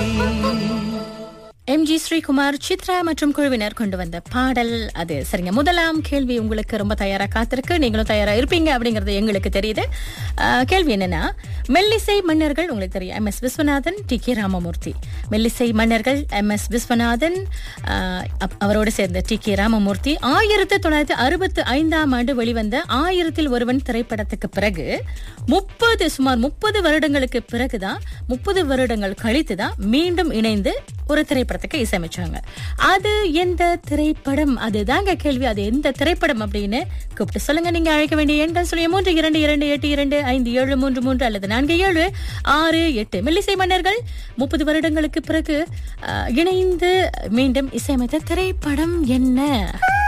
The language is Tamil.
எம்ஜி ஸ்ரீகுமார் சித்ரா மற்றும் குழுவினர் கொண்டு வந்த பாடல் அது சரிங்க முதலாம் கேள்வி உங்களுக்கு ரொம்ப தயாரா காத்திருக்கு நீங்களும் தயாரா இருப்பீங்க அப்படிங்கறது எங்களுக்கு தெரியுது ஆஹ், கேள்வி என்னன்னா மெல்லிசை மன்னர்கள் உங்களுக்கு தெரியும் M S Viswanathan T K Ramamurthy மெல்லிசை மன்னர்கள் எம் எஸ் விஸ்வநாதன் ஆஹ், அப்- அவரோடு சேர்ந்த டி கே ராமமூர்த்தி ஆயிரத்தி தொள்ளாயிரத்தி அறுபத்தி ஐந்தாம் ஆண்டு வெளிவந்த ஆயிரத்தில் ஒருவன் திரைப்படத்துக்கு பிறகு முப்பது சுமார் முப்பது வருடங்களுக்கு பிறகுதான் முப்பது வருடங்கள் கழித்து தான் மீண்டும் இணைந்து ஒரு திரைப்படத்துக்கு இசையமைச்சாங்க அது எந்த திரைப்படம் அதுதாங்க கேள்வி அது எந்த திரைப்படம் அப்படின்னு கூப்பிட்டு சொல்லுங்க நீங்க அழைக்க வேண்டிய எண்கள் சொல்லி மூன்று இரண்டு இரண்டு எட்டு இரண்டு ஐந்து ஏழு மூன்று மூன்று அல்லது நான்கு ஏழு ஆறு எட்டு மெல்லிசை மன்னர்கள் முப்பது வருடங்களுக்கு பிறகு அஹ், இணைந்து மீண்டும் இசையமைத்த திரைப்படம் என்ன